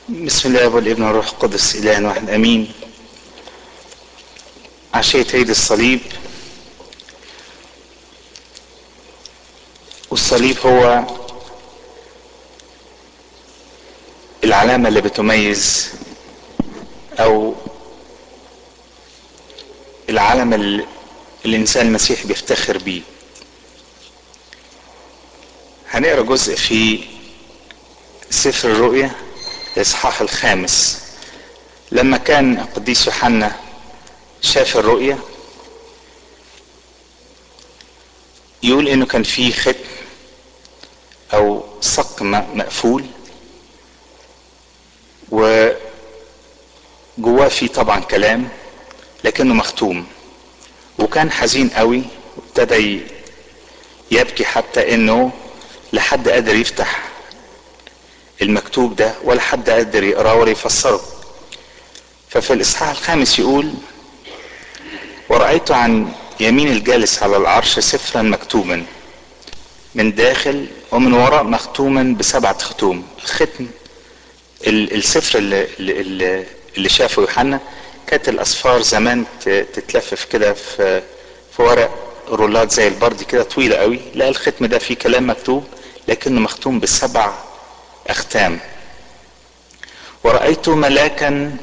بسم الله والابن والروح القدس اله واحد امين عشية عيد الصليب والصليب هو العلامة اللي بتميز او العلم اللي الانسان المسيحي بيفتخر بيه هنقرا جزء في سفر الرؤيا الاصحاح الخامس لما كان القديس يوحنا شاف الرؤيا يقول انه كان في ختم او صك مقفول وجواه في طبعا كلام لكنه مختوم وكان حزين قوي وابتدى يبكي حتى انه لحد قادر يفتح المكتوب ده ولا حد قادر يقراه ولا يفسره ففي الاصحاح الخامس يقول ورأيت عن يمين الجالس على العرش سفرا مكتوبا من داخل ومن وراء مختوما بسبعة ختوم الختم السفر اللي, اللي, اللي شافه يوحنا كانت الأصفار زمان تتلفف كده في في ورق رولات زي البرد كده طويلة قوي لا الختم ده فيه كلام مكتوب لكنه مختوم بسبع أختام ورأيت ملاكا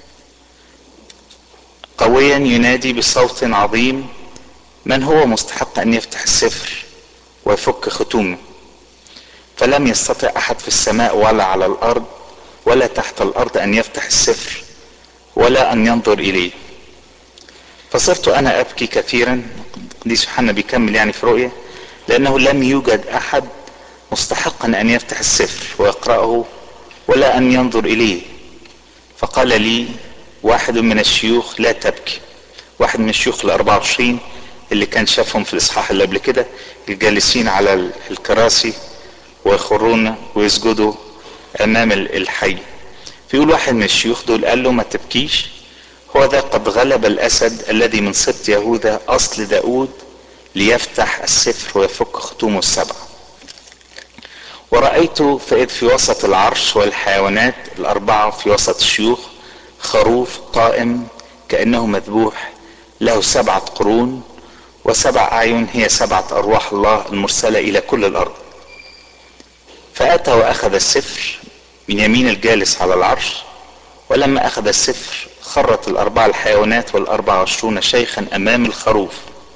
قويا ينادي بصوت عظيم من هو مستحق أن يفتح السفر ويفك ختومه فلم يستطع أحد في السماء ولا على الأرض ولا تحت الأرض أن يفتح السفر ولا أن ينظر إليه فصرت أنا أبكي كثيرا قديس يوحنا بيكمل يعني في رؤية لأنه لم يوجد أحد مستحقا أن يفتح السفر ويقرأه ولا أن ينظر إليه فقال لي واحد من الشيوخ لا تبكي واحد من الشيوخ ال 24 اللي كان شافهم في الإصحاح اللي قبل كده الجالسين على الكراسي ويخرون ويسجدوا أمام الحي فيقول واحد من الشيوخ دول قال له ما تبكيش هو ذا قد غلب الأسد الذي من سبط يهوذا أصل داود ليفتح السفر ويفك ختومه السبعه ورأيت فإذ في وسط العرش والحيوانات الأربعة في وسط الشيوخ خروف قائم كأنه مذبوح له سبعة قرون وسبع أعين هي سبعة أرواح الله المرسلة إلى كل الأرض فأتى وأخذ السفر من يمين الجالس على العرش ولما أخذ السفر خرت الأربعة الحيوانات والأربعة وعشرون شيخا أمام الخروف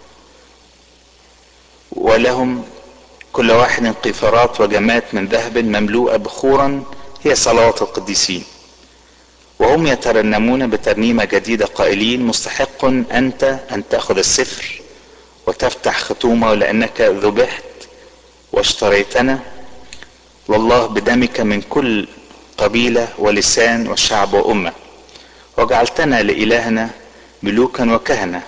ولهم كل واحد قيثارات وجمات من ذهب مملوءة بخورا هي صلوات القديسين وهم يترنمون بترنيمة جديدة قائلين مستحق أنت أن تأخذ السفر وتفتح ختومه لأنك ذبحت واشتريتنا والله بدمك من كل قبيلة ولسان وشعب وأمة وجعلتنا لإلهنا ملوكا وكهنة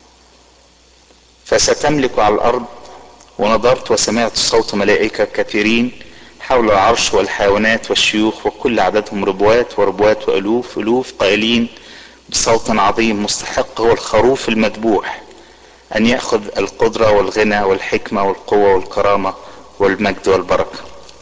فستملك على الأرض ونظرت وسمعت صوت ملائكة كثيرين حول العرش والحيوانات والشيوخ وكل عددهم ربوات وربوات وألوف ألوف قائلين بصوت عظيم مستحق هو الخروف المذبوح أن يأخذ القدرة والغنى والحكمة والقوة والكرامة والمجد والبركة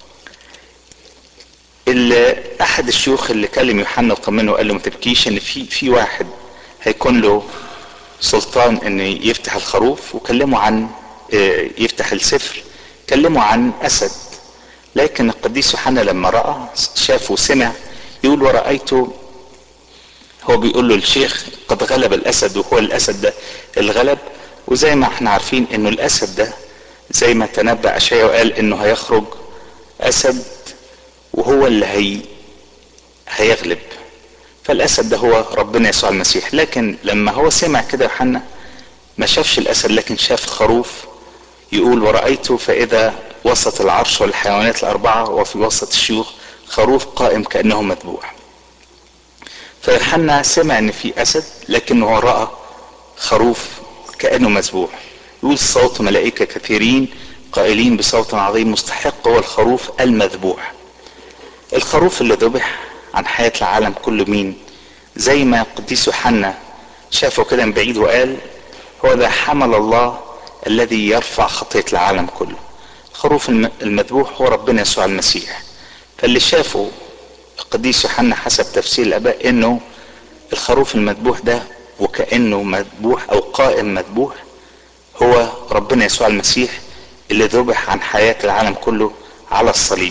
اللي أحد الشيوخ اللي كلم يوحنا وطمنه وقال له ما تبكيش إن في في واحد هيكون له سلطان إنه يفتح الخروف وكلمه عن يفتح السفر كلموا عن اسد لكن القديس يوحنا لما راى شاف وسمع يقول ورأيته هو بيقول له الشيخ قد غلب الاسد وهو الاسد ده الغلب وزي ما احنا عارفين انه الاسد ده زي ما تنبأ اشعيا وقال انه هيخرج اسد وهو اللي هي هيغلب فالاسد ده هو ربنا يسوع المسيح لكن لما هو سمع كده يوحنا ما شافش الاسد لكن شاف خروف يقول ورأيت فإذا وسط العرش والحيوانات الأربعة وفي وسط الشيوخ خروف قائم كأنه مذبوح فيوحنا سمع ان في اسد لكنه رأى خروف كأنه مذبوح يقول صوت ملائكة كثيرين قائلين بصوت عظيم مستحق هو الخروف المذبوح الخروف اللي ذبح عن حياة العالم كله مين زي ما قديس يوحنا شافه كده من بعيد وقال هو ذا حمل الله الذي يرفع خطية العالم كله الخروف المذبوح هو ربنا يسوع المسيح فاللي شافوا القديس يوحنا حسب تفسير الاباء انه الخروف المذبوح ده وكانه مذبوح او قائم مذبوح هو ربنا يسوع المسيح اللي ذبح عن حياه العالم كله على الصليب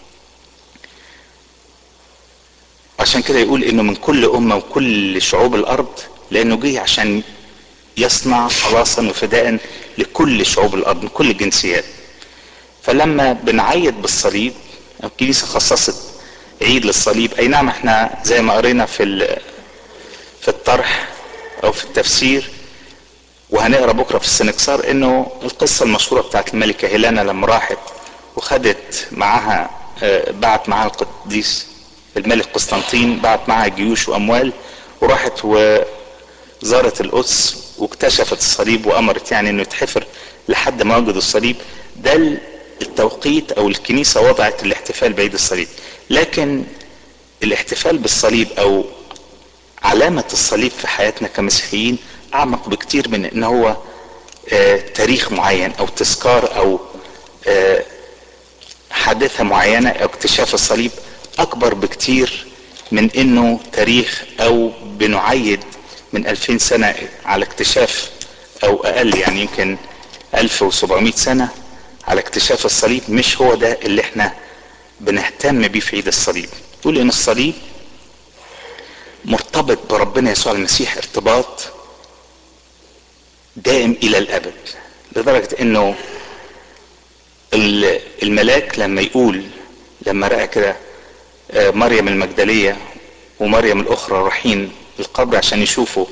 عشان كده يقول انه من كل امه وكل شعوب الارض لانه جه عشان يصنع خلاصا وفداء لكل شعوب الارض من كل الجنسيات فلما بنعيد بالصليب الكنيسه خصصت عيد للصليب اي نعم احنا زي ما قرينا في في الطرح او في التفسير وهنقرا بكره في السنكسار انه القصه المشهوره بتاعت الملكه هيلانا لما راحت وخدت معاها بعت معاها القديس الملك قسطنطين بعت معاها جيوش واموال وراحت وزارت القدس واكتشفت الصليب وامرت يعني انه يتحفر لحد ما وجدوا الصليب ده التوقيت او الكنيسه وضعت الاحتفال بعيد الصليب لكن الاحتفال بالصليب او علامة الصليب في حياتنا كمسيحيين اعمق بكتير من ان هو آه تاريخ معين او تذكار او آه حادثة معينة او اكتشاف الصليب اكبر بكتير من انه تاريخ او بنعيد من 2000 سنة على اكتشاف او اقل يعني يمكن 1700 سنة على اكتشاف الصليب مش هو ده اللي احنا بنهتم بيه في عيد الصليب يقول ان الصليب مرتبط بربنا يسوع المسيح ارتباط دائم الى الابد لدرجة انه الملاك لما يقول لما رأى كده مريم المجدلية ومريم الاخرى رايحين القبر عشان يشوفوا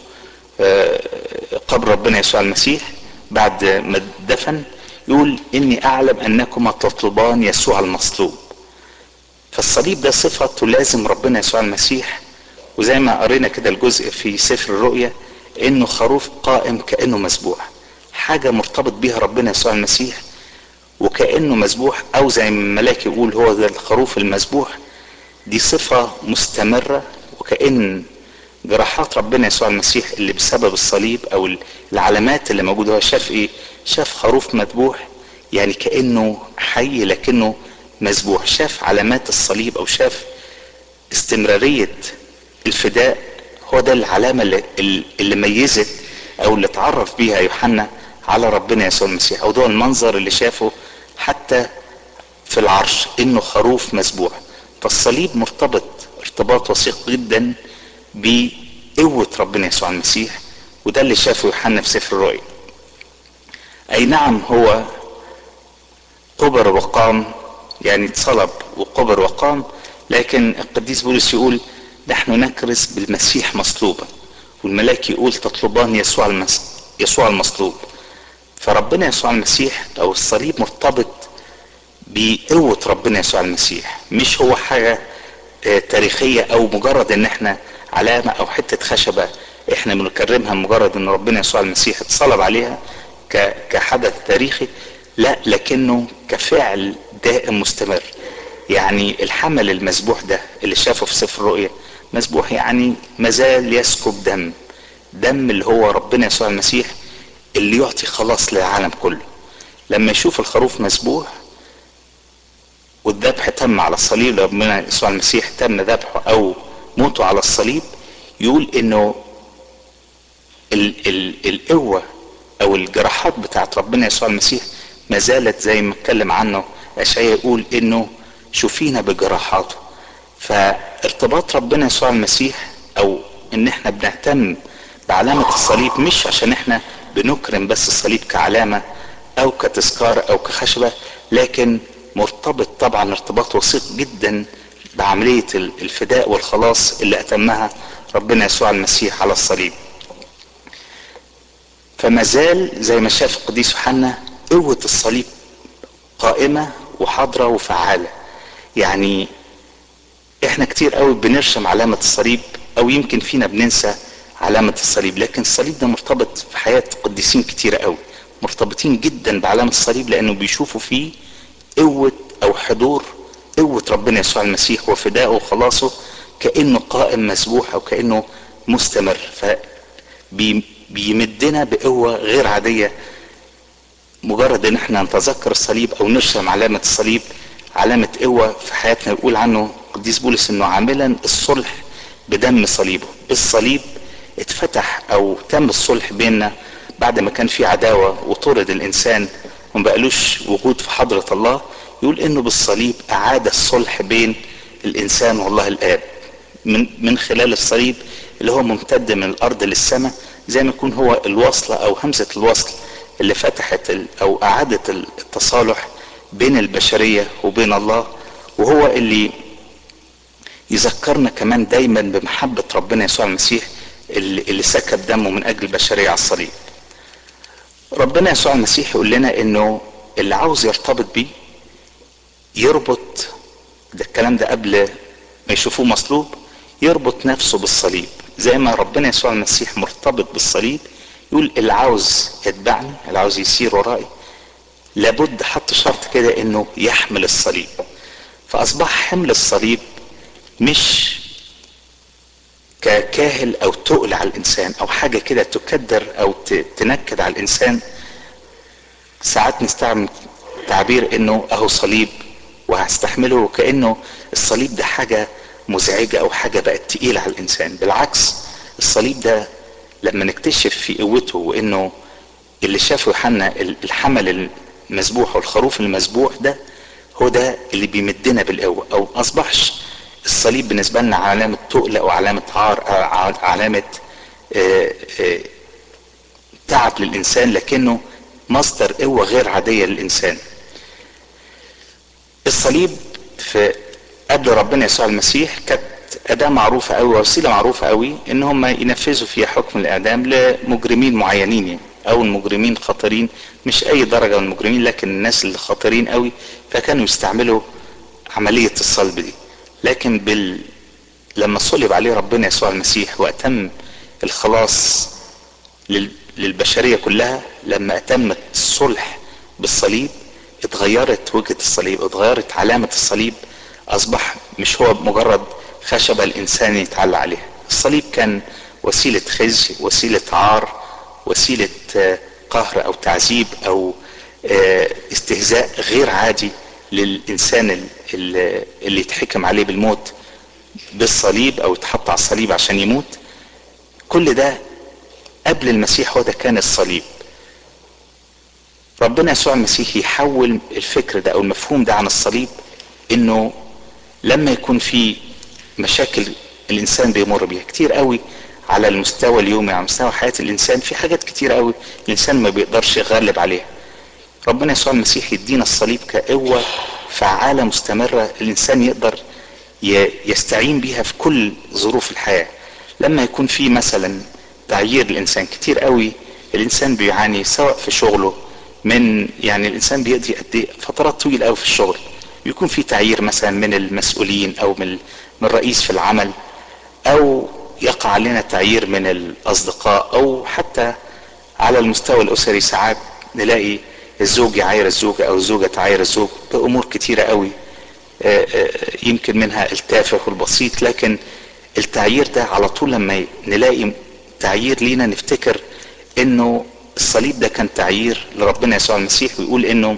قبر ربنا يسوع المسيح بعد ما دفن يقول اني اعلم انكما تطلبان يسوع المصلوب فالصليب ده صفة تلازم ربنا يسوع المسيح وزي ما قرينا كده الجزء في سفر الرؤيا انه خروف قائم كانه مسبوح حاجة مرتبط بيها ربنا يسوع المسيح وكانه مسبوح او زي ما الملاك يقول هو ده الخروف المسبوح دي صفة مستمرة وكأن جراحات ربنا يسوع المسيح اللي بسبب الصليب او العلامات اللي موجودة هو شاف ايه شاف خروف مذبوح يعني كأنه حي لكنه مسبوح شاف علامات الصليب او شاف استمرارية الفداء هو ده العلامة اللي, اللي ميزت او اللي اتعرف بيها يوحنا على ربنا يسوع المسيح او ده المنظر اللي شافه حتى في العرش انه خروف مسبوح فالصليب مرتبط ارتباط وثيق جدا بقوة ربنا يسوع المسيح وده اللي شافه يوحنا في سفر الرؤيا اي نعم هو قبر وقام يعني اتصلب وقبر وقام لكن القديس بولس يقول نحن نكرز بالمسيح مصلوبا والملاك يقول تطلبان يسوع المس... يسوع المصلوب فربنا يسوع المسيح او الصليب مرتبط بقوة ربنا يسوع المسيح مش هو حاجة تاريخية او مجرد ان احنا علامة او حتة خشبة احنا بنكرمها مجرد ان ربنا يسوع المسيح اتصلب عليها كحدث تاريخي لا لكنه كفعل دائم مستمر يعني الحمل المذبوح ده اللي شافه في سفر الرؤيا مذبوح يعني مازال يسكب دم دم اللي هو ربنا يسوع المسيح اللي يعطي خلاص للعالم كله لما يشوف الخروف مذبوح والذبح تم على الصليب ربنا يسوع المسيح تم ذبحه او موته على الصليب يقول انه ال ال القوة او الجراحات بتاعت ربنا يسوع المسيح ما زالت زي ما اتكلم عنه اشعياء يقول انه شوفينا بجراحاته فارتباط ربنا يسوع المسيح او ان احنا بنهتم بعلامة الصليب مش عشان احنا بنكرم بس الصليب كعلامة او كتذكار او كخشبة لكن مرتبط طبعا ارتباط وثيق جدا بعملية الفداء والخلاص اللي اتمها ربنا يسوع المسيح على الصليب فما زال زي ما شاف القديس يوحنا قوة الصليب قائمة وحاضرة وفعالة يعني احنا كتير قوي بنرسم علامة الصليب او يمكن فينا بننسى علامة الصليب لكن الصليب ده مرتبط في حياة قديسين كتير قوي مرتبطين جدا بعلامة الصليب لانه بيشوفوا فيه قوة او حضور قوة ربنا يسوع المسيح وفدائه وخلاصه كأنه قائم مسبوح او كأنه مستمر فبيمدنا بقوة غير عادية مجرد ان احنا نتذكر الصليب او نرسم علامة الصليب علامة قوة في حياتنا يقول عنه القديس بولس انه عاملا الصلح بدم صليبه بالصليب اتفتح او تم الصلح بيننا بعد ما كان في عداوة وطرد الانسان وما بقالوش وجود في حضرة الله يقول انه بالصليب اعاد الصلح بين الانسان والله الاب من من خلال الصليب اللي هو ممتد من الارض للسماء زي ما يكون هو الوصلة او همزة الوصل اللي فتحت او اعادت التصالح بين البشرية وبين الله وهو اللي يذكرنا كمان دايما بمحبة ربنا يسوع المسيح اللي, اللي سكب دمه من اجل البشرية على الصليب ربنا يسوع المسيح يقول لنا انه اللي عاوز يرتبط بيه يربط ده الكلام ده قبل ما يشوفوه مصلوب يربط نفسه بالصليب زي ما ربنا يسوع المسيح مرتبط بالصليب يقول اللي عاوز يتبعني اللي عاوز يسير ورائي لابد حط شرط كده انه يحمل الصليب فاصبح حمل الصليب مش ككاهل او تقل على الانسان او حاجه كده تكدر او تنكد على الانسان ساعات نستعمل تعبير انه اهو صليب وهستحمله وكانه الصليب ده حاجه مزعجه او حاجه بقت تقيله على الانسان بالعكس الصليب ده لما نكتشف في قوته وانه اللي شافه يوحنا الحمل المذبوح والخروف المذبوح ده هو ده اللي بيمدنا بالقوه او اصبحش الصليب بالنسبه لنا علامه تقل او علامه عار أو علامه آآ آآ تعب للانسان لكنه مصدر قوه غير عاديه للانسان الصليب في قبل ربنا يسوع المسيح كانت أداة معروفة أوي وسيلة معروفة أوي إن هم ينفذوا فيها حكم الإعدام لمجرمين معينين يعني أو المجرمين خطيرين مش أي درجة من المجرمين لكن الناس اللي خطيرين أوي فكانوا يستعملوا عملية الصلب دي لكن بال لما صلب عليه ربنا يسوع المسيح وأتم الخلاص لل... للبشرية كلها لما أتم الصلح بالصليب اتغيرت وجهة الصليب اتغيرت علامة الصليب أصبح مش هو مجرد خشبة الإنسان يتعلق عليها الصليب كان وسيلة خزي وسيلة عار وسيلة قهر أو تعذيب أو استهزاء غير عادي للإنسان اللي يتحكم عليه بالموت بالصليب أو يتحط على الصليب عشان يموت كل ده قبل المسيح هو ده كان الصليب ربنا يسوع المسيح يحول الفكر ده او المفهوم ده عن الصليب انه لما يكون في مشاكل الانسان بيمر بيها كتير قوي على المستوى اليومي على مستوى حياة الانسان في حاجات كتير قوي الانسان ما بيقدرش يغلب عليها ربنا يسوع المسيح يدينا الصليب كقوة فعالة مستمرة الانسان يقدر يستعين بيها في كل ظروف الحياة لما يكون في مثلا تعيير الانسان كتير قوي الانسان بيعاني سواء في شغله من يعني الانسان بيقضي قد ايه فترات طويله قوي في الشغل بيكون في تعيير مثلا من المسؤولين او من من الرئيس في العمل او يقع علينا تعيير من الاصدقاء او حتى على المستوى الاسري ساعات نلاقي الزوج يعاير الزوجه او الزوجه تعاير الزوج بامور كتيره قوي يمكن منها التافه والبسيط لكن التعيير ده على طول لما نلاقي تعيير لينا نفتكر انه الصليب ده كان تعيير لربنا يسوع المسيح ويقول انه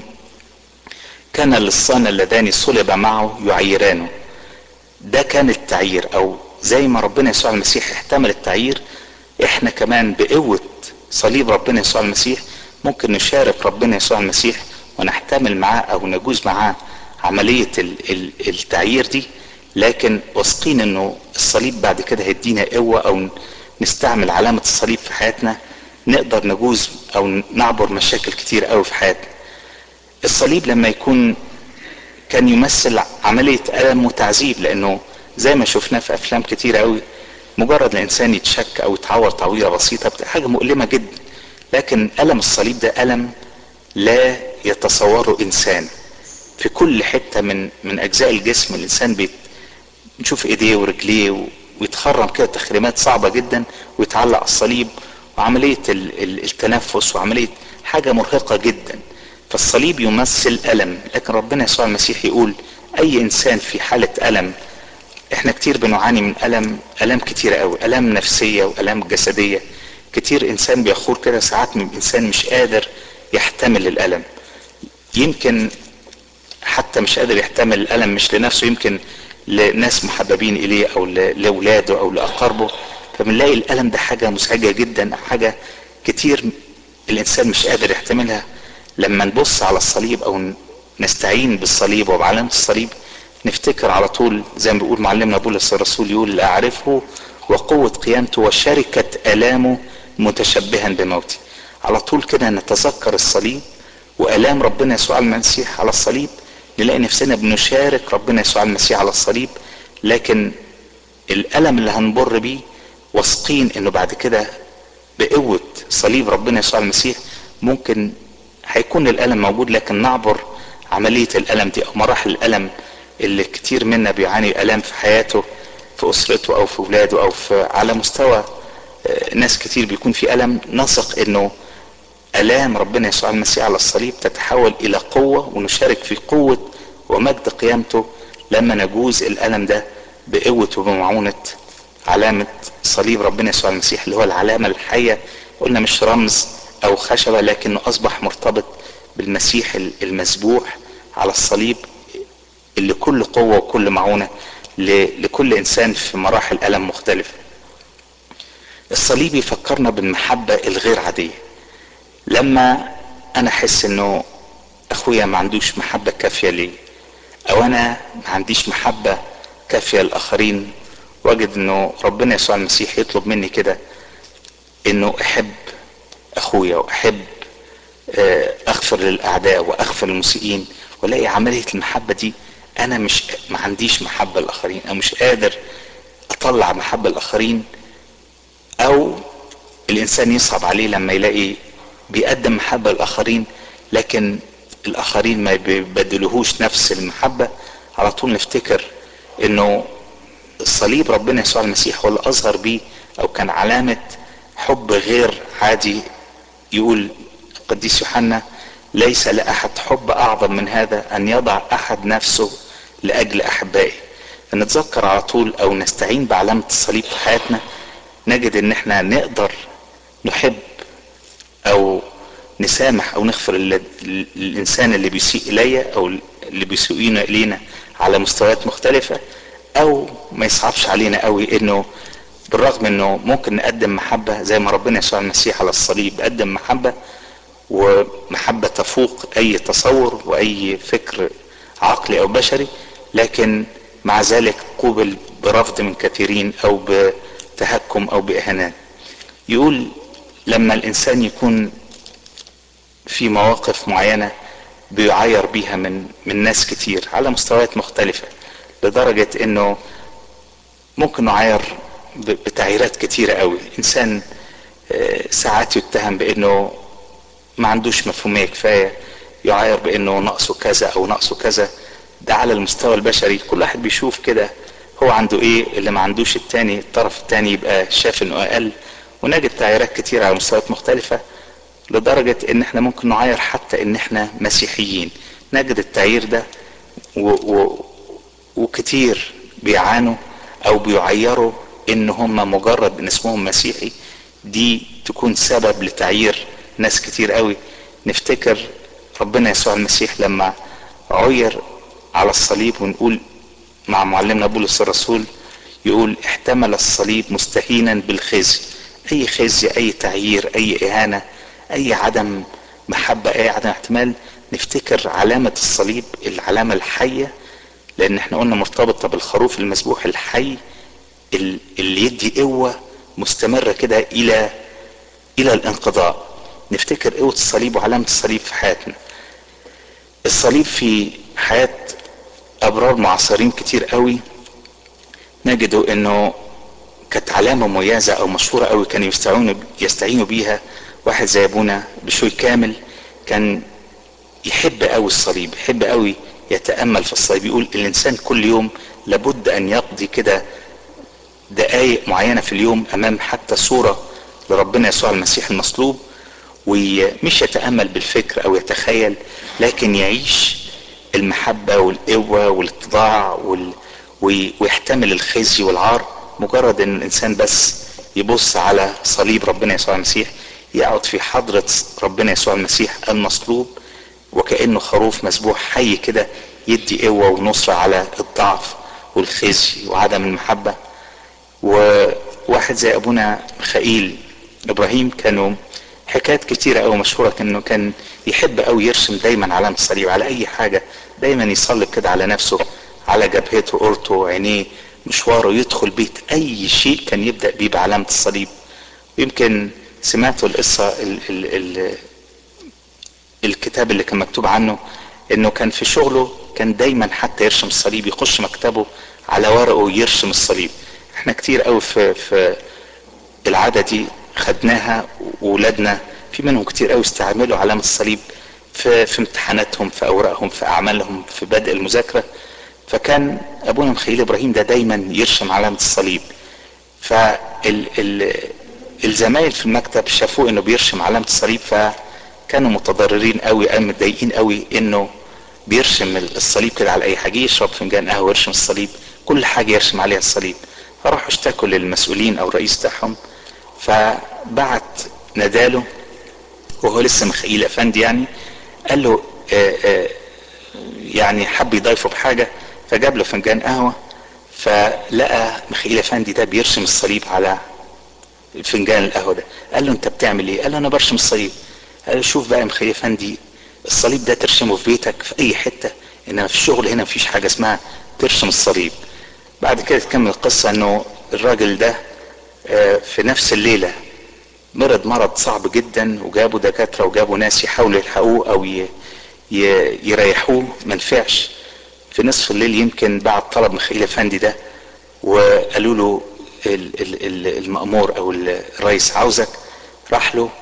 كان للصان اللذان صلب معه يعيرانه ده كان التعيير او زي ما ربنا يسوع المسيح احتمل التعيير احنا كمان بقوة صليب ربنا يسوع المسيح ممكن نشارك ربنا يسوع المسيح ونحتمل معاه او نجوز معاه عملية التعيير دي لكن واثقين انه الصليب بعد كده هيدينا قوة او نستعمل علامة الصليب في حياتنا نقدر نجوز او نعبر مشاكل كتير قوي في حياتنا الصليب لما يكون كان يمثل عملية ألم وتعذيب لأنه زي ما شفنا في أفلام كتير قوي مجرد الإنسان يتشك أو يتعور تعويرة بسيطة بتبقى حاجة مؤلمة جدا لكن ألم الصليب ده ألم لا يتصوره إنسان في كل حتة من من أجزاء الجسم الإنسان بيت نشوف إيديه ورجليه ويتخرم كده تخريمات صعبة جدا ويتعلق على الصليب وعملية التنفس وعملية حاجة مرهقة جدا فالصليب يمثل ألم لكن ربنا يسوع المسيح يقول أي إنسان في حالة ألم إحنا كتير بنعاني من ألم ألم كتير قوي ألم نفسية وألم جسدية كتير إنسان بيخور كده ساعات من إنسان مش قادر يحتمل الألم يمكن حتى مش قادر يحتمل الألم مش لنفسه يمكن لناس محببين اليه او لاولاده او لاقاربه فبنلاقي الالم ده حاجه مزعجه جدا او حاجه كتير الانسان مش قادر يحتملها لما نبص على الصليب او نستعين بالصليب وبعلامه الصليب نفتكر على طول زي ما بيقول معلمنا بولس الرسول يقول لا اعرفه وقوه قيامته وشركه الامه متشبها بموتي على طول كده نتذكر الصليب والام ربنا يسوع المسيح على الصليب نلاقي نفسنا بنشارك ربنا يسوع المسيح على الصليب لكن الالم اللي هنمر بيه واثقين انه بعد كده بقوه صليب ربنا يسوع المسيح ممكن هيكون الالم موجود لكن نعبر عمليه الالم دي او مراحل الالم اللي كتير منا بيعاني الام في حياته في اسرته او في اولاده او في على مستوى ناس كتير بيكون في الم نثق انه الام ربنا يسوع المسيح على الصليب تتحول الى قوه ونشارك في قوه ومجد قيامته لما نجوز الالم ده بقوه وبمعونه علامه صليب ربنا يسوع المسيح اللي هو العلامه الحيه قلنا مش رمز او خشبه لكنه اصبح مرتبط بالمسيح المذبوح على الصليب اللي كل قوه وكل معونه لكل انسان في مراحل الم مختلفه الصليب يفكرنا بالمحبه الغير عاديه لما انا احس انه اخويا ما عندوش محبه كافيه لي او انا ما عنديش محبه كافيه للاخرين واجد انه ربنا يسوع المسيح يطلب مني كده انه احب اخويا واحب اغفر للاعداء واغفر للمسيئين والاقي عمليه المحبه دي انا مش ما عنديش محبه للاخرين او مش قادر اطلع محبه للاخرين او الانسان يصعب عليه لما يلاقي بيقدم محبه للاخرين لكن الاخرين ما بيبدلوهوش نفس المحبه على طول نفتكر انه الصليب ربنا يسوع المسيح هو اللي اظهر بيه او كان علامه حب غير عادي يقول القديس يوحنا ليس لاحد حب اعظم من هذا ان يضع احد نفسه لاجل احبائه فنتذكر على طول او نستعين بعلامه الصليب في حياتنا نجد ان احنا نقدر نحب او نسامح او نغفر الانسان اللي بيسيء الي او اللي بيسيئون الينا على مستويات مختلفه او ما يصعبش علينا قوي انه بالرغم انه ممكن نقدم محبه زي ما ربنا يسوع المسيح على الصليب قدم محبه ومحبه تفوق اي تصور واي فكر عقلي او بشري لكن مع ذلك قوبل برفض من كثيرين او بتهكم او باهانات يقول لما الانسان يكون في مواقف معينه بيعير بيها من من ناس كتير على مستويات مختلفه لدرجه انه ممكن نعاير بتعييرات كتيره قوي انسان ساعات يتهم بانه ما عندوش مفهوميه كفايه يعاير بانه ناقصه كذا او ناقصه كذا ده على المستوى البشري كل واحد بيشوف كده هو عنده ايه اللي ما عندوش التاني الطرف التاني يبقى شاف انه اقل ونجد تعييرات كتير على مستويات مختلفة لدرجة ان احنا ممكن نعاير حتى ان احنا مسيحيين نجد التعيير ده و و وكتير بيعانوا او بيعيروا ان هم مجرد ان اسمهم مسيحي دي تكون سبب لتعيير ناس كتير قوي نفتكر ربنا يسوع المسيح لما عير على الصليب ونقول مع معلمنا بولس الرسول يقول احتمل الصليب مستهينا بالخزي اي خزي اي تعيير اي اهانه اي عدم محبه اي عدم احتمال نفتكر علامه الصليب العلامه الحيه لان احنا قلنا مرتبطه بالخروف المذبوح الحي اللي يدي قوه مستمره كده الى الى الانقضاء نفتكر قوه الصليب وعلامه الصليب في حياتنا الصليب في حياه ابرار معاصرين كتير قوي نجدوا انه كانت علامه مميزه او مشهوره قوي كانوا يستعينوا يستعينوا بيها واحد زي ابونا بشوي كامل كان يحب قوي الصليب يحب قوي يتامل في الصليب يقول الانسان كل يوم لابد ان يقضي كده دقائق معينه في اليوم امام حتى صوره لربنا يسوع المسيح المصلوب ومش يتامل بالفكر او يتخيل لكن يعيش المحبه والقوه والاتضاع وال... ويحتمل الخزي والعار مجرد ان الانسان بس يبص على صليب ربنا يسوع المسيح يقعد في حضرة ربنا يسوع المسيح المصلوب وكأنه خروف مسبوح حي كده يدي قوة ونصرة على الضعف والخزي وعدم المحبة وواحد زي ابونا مخائيل ابراهيم كانوا حكايات كتيرة أوي مشهورة انه كان يحب أوي يرسم دايما علامة الصليب على اي حاجة دايما يصلب كده على نفسه على جبهته قرطه عينيه مشواره يدخل بيت اي شيء كان يبدأ بيه بعلامة الصليب يمكن سمعتوا القصة ال ال ال الكتاب اللي كان مكتوب عنه انه كان في شغله كان دايما حتى يرسم الصليب يخش مكتبه على ورقه يرسم الصليب احنا كتير قوي في في العادة دي خدناها وولادنا في منهم كتير قوي استعملوا علامة الصليب في في امتحاناتهم في اوراقهم في اعمالهم في بدء المذاكرة فكان ابونا مخيل ابراهيم ده دايما يرسم علامة الصليب فال ال الزمايل في المكتب شافوه انه بيرسم علامة الصليب فكانوا متضررين قوي قوي متضايقين قوي انه بيرسم الصليب كده على اي حاجة يشرب فنجان قهوة ويرسم الصليب كل حاجة يرسم عليها الصليب فراحوا اشتكوا للمسؤولين او الرئيس بتاعهم فبعت ناداله وهو لسه مخيل افندي يعني قال له آآ آآ يعني حب يضيفه بحاجة فجاب له فنجان قهوة فلقى مخيل افندي ده بيرسم الصليب على فنجان القهوة ده قال له انت بتعمل ايه قال له انا برسم الصليب قال له شوف بقى يا مخيل افندي الصليب ده ترسمه في بيتك في اي حتة انما في الشغل هنا مفيش حاجة اسمها ترسم الصليب بعد كده تكمل القصة انه الراجل ده في نفس الليلة مرض مرض صعب جدا وجابوا دكاترة وجابوا ناس يحاولوا يلحقوه او يريحوه منفعش في نصف الليل يمكن بعد طلب مخيل افندي ده وقالوا له المأمور او الرئيس عاوزك راح له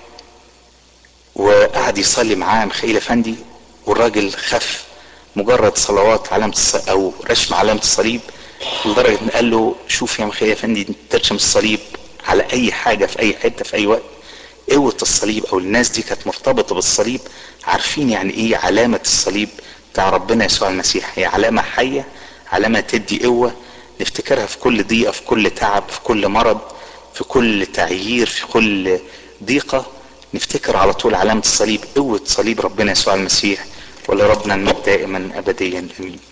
وقعد يصلي معاه مخيل افندي والراجل خف مجرد صلوات علامة او رسم علامة الصليب لدرجة ان قال له شوف يا مخيل افندي ترسم الصليب على اي حاجة في اي حتة في اي وقت قوة الصليب او الناس دي كانت مرتبطة بالصليب عارفين يعني ايه علامة الصليب بتاع ربنا يسوع المسيح هي علامة حية علامة تدي قوة نفتكرها في كل ضيقة في كل تعب في كل مرض في كل تعيير في كل ضيقة نفتكر على طول علامة الصليب قوة صليب ربنا يسوع المسيح ولربنا المجد دائما ابديا امين